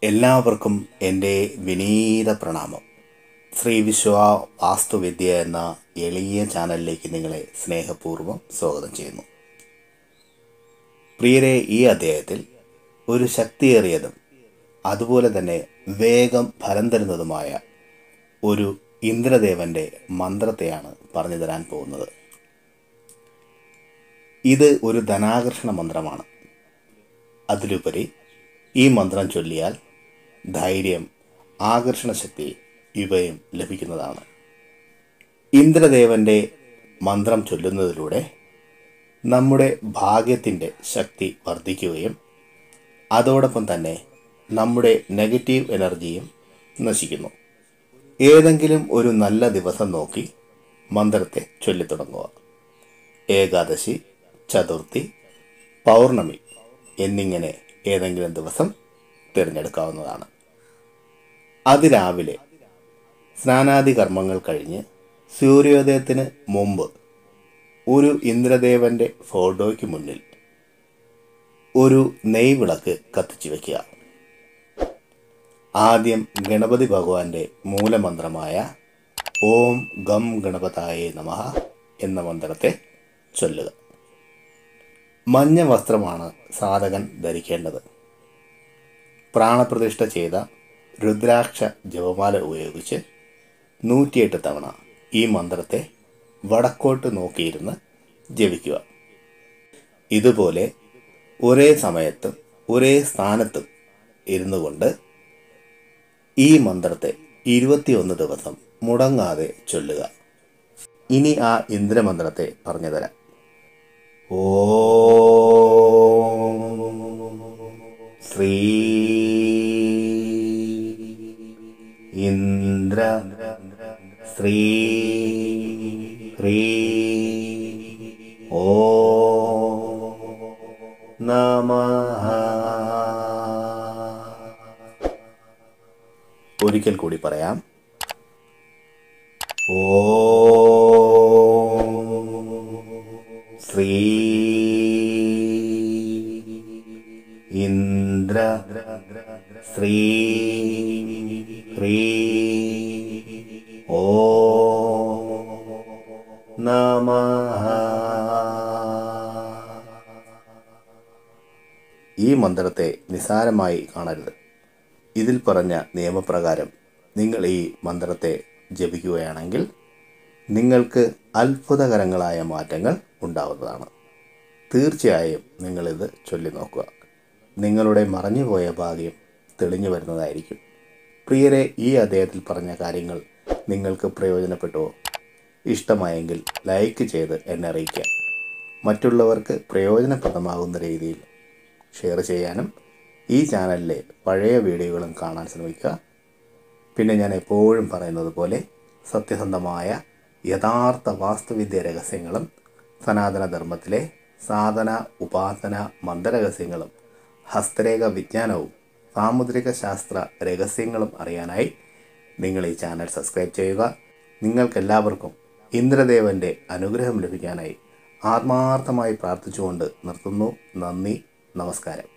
എല്ലാവർക്കും എൻ്റെ വിനീത പ്രണാമം ശ്രീ വിശ്വ വാസ്തുവിദ്യ എന്ന എളിയ ചാനലിലേക്ക് നിങ്ങളെ സ്നേഹപൂർവ്വം സ്വാഗതം ചെയ്യുന്നു പ്രിയരെ ഈ അധ്യായത്തിൽ ഒരു ശക്തിയേറിയതും അതുപോലെ തന്നെ വേഗം ഫലം തരുന്നതുമായ ഒരു ഇന്ദ്രദേവന്റെ മന്ത്രത്തെയാണ് പറഞ്ഞു തരാൻ പോകുന്നത് ഇത് ഒരു ധനാകർഷണ മന്ത്രമാണ് അതിലുപരി ഈ മന്ത്രം ചൊല്ലിയാൽ ധൈര്യം ആകർഷണ ശക്തി ഇവയും ലഭിക്കുന്നതാണ് ഇന്ദ്രദേവന്റെ മന്ത്രം ചൊല്ലുന്നതിലൂടെ നമ്മുടെ ഭാഗ്യത്തിൻ്റെ ശക്തി വർദ്ധിക്കുകയും അതോടൊപ്പം തന്നെ നമ്മുടെ നെഗറ്റീവ് എനർജിയും നശിക്കുന്നു ഏതെങ്കിലും ഒരു നല്ല ദിവസം നോക്കി മന്ത്രത്തെ ചൊല്ലിത്തുടങ്ങുക ഏകാദശി ചതുർത്ഥി പൗർണമി എന്നിങ്ങനെ ഏതെങ്കിലും ദിവസം തിരഞ്ഞെടുക്കാവുന്നതാണ് അതിരാവിലെ സ്നാനാദി കർമ്മങ്ങൾ കഴിഞ്ഞ് സൂര്യോദയത്തിന് മുമ്പ് ഒരു ഇന്ദ്രദേവന്റെ ഫോട്ടോയ്ക്ക് മുന്നിൽ ഒരു നെയ്വിളക്ക് കത്തിച്ചു വയ്ക്കുക ആദ്യം ഗണപതി ഭഗവാന്റെ മൂലമന്ത്രമായ ഓം ഗം ഗണപതായേ നമഃ എന്ന മന്ത്രത്തെ ചൊല്ലുക മഞ്ഞ വസ്ത്രമാണ് സാധകൻ ധരിക്കേണ്ടത് പ്രാണപ്രതിഷ്ഠ ചെയ്ത രുദ്രാക്ഷ ജപമാല ഉപയോഗിച്ച് നൂറ്റിയെട്ട് തവണ ഈ മന്ത്രത്തെ വടക്കോട്ട് നോക്കിയിരുന്ന് ജപിക്കുക ഇതുപോലെ ഒരേ സമയത്തും ഒരേ സ്ഥാനത്തും ഇരുന്നു കൊണ്ട് ഈ മന്ത്രത്തെ ഇരുപത്തിയൊന്ന് ദിവസം മുടങ്ങാതെ ചൊല്ലുക ഇനി ആ ഇന്ദ്രമന്ത്രത്തെ പറഞ്ഞുതരാം ഓം ശ്രീ ഇന്ദ്ര ശ്രീ ഹ്രീ ഓ നമഃ ഒരിക്കൽ കൂടി പറയാം ഓം ശ്രീ ഇന്ദ്ര ശ്രീ ഹ്രീ ഓ നമഃ ഈ മന്ത്രത്തെ നിസാരമായി കാണരുത് ഇതിൽ പറഞ്ഞ നിയമപ്രകാരം നിങ്ങൾ ഈ മന്ത്രത്തെ ജപിക്കുകയാണെങ്കിൽ നിങ്ങൾക്ക് അത്ഭുതകരങ്ങളായ മാറ്റങ്ങൾ ഉണ്ടാവുന്നതാണ് തീർച്ചയായും നിങ്ങളിത് ചൊല്ലി നോക്കുക നിങ്ങളുടെ മറഞ്ഞുപോയ ഭാഗ്യം തെളിഞ്ഞു വരുന്നതായിരിക്കും പ്രിയരെ ഈ അദ്ദേഹത്തിൽ പറഞ്ഞ കാര്യങ്ങൾ നിങ്ങൾക്ക് പ്രയോജനപ്പെട്ടുവോ ഇഷ്ടമായെങ്കിൽ ലൈക്ക് ചെയ്ത് എന്നെ അറിയിക്കുക മറ്റുള്ളവർക്ക് പ്രയോജനപ്രദമാകുന്ന രീതിയിൽ ഷെയർ ചെയ്യാനും ഈ ചാനലിലെ പഴയ വീഡിയോകളും കാണാൻ ശ്രമിക്കുക പിന്നെ ഞാൻ എപ്പോഴും പറയുന്നത് പോലെ സത്യസന്ധമായ യഥാർത്ഥ വാസ്തുവിദ്യ രഹസ്യങ്ങളും സനാതന ധർമ്മത്തിലെ സാധന ഉപാസന മന്ത്രരഹസ്യങ്ങളും ഹസ്തരേഖ വിജ്ഞാനവും സാമുദ്രിക ശാസ്ത്ര രഹസ്യങ്ങളും അറിയാനായി നിങ്ങൾ ഈ ചാനൽ സബ്സ്ക്രൈബ് ചെയ്യുക നിങ്ങൾക്കെല്ലാവർക്കും ഇന്ദ്രദേവന്റെ അനുഗ്രഹം ലഭിക്കാനായി ആത്മാർത്ഥമായി പ്രാർത്ഥിച്ചുകൊണ്ട് നിർത്തുന്നു നന്ദി നമസ്കാരം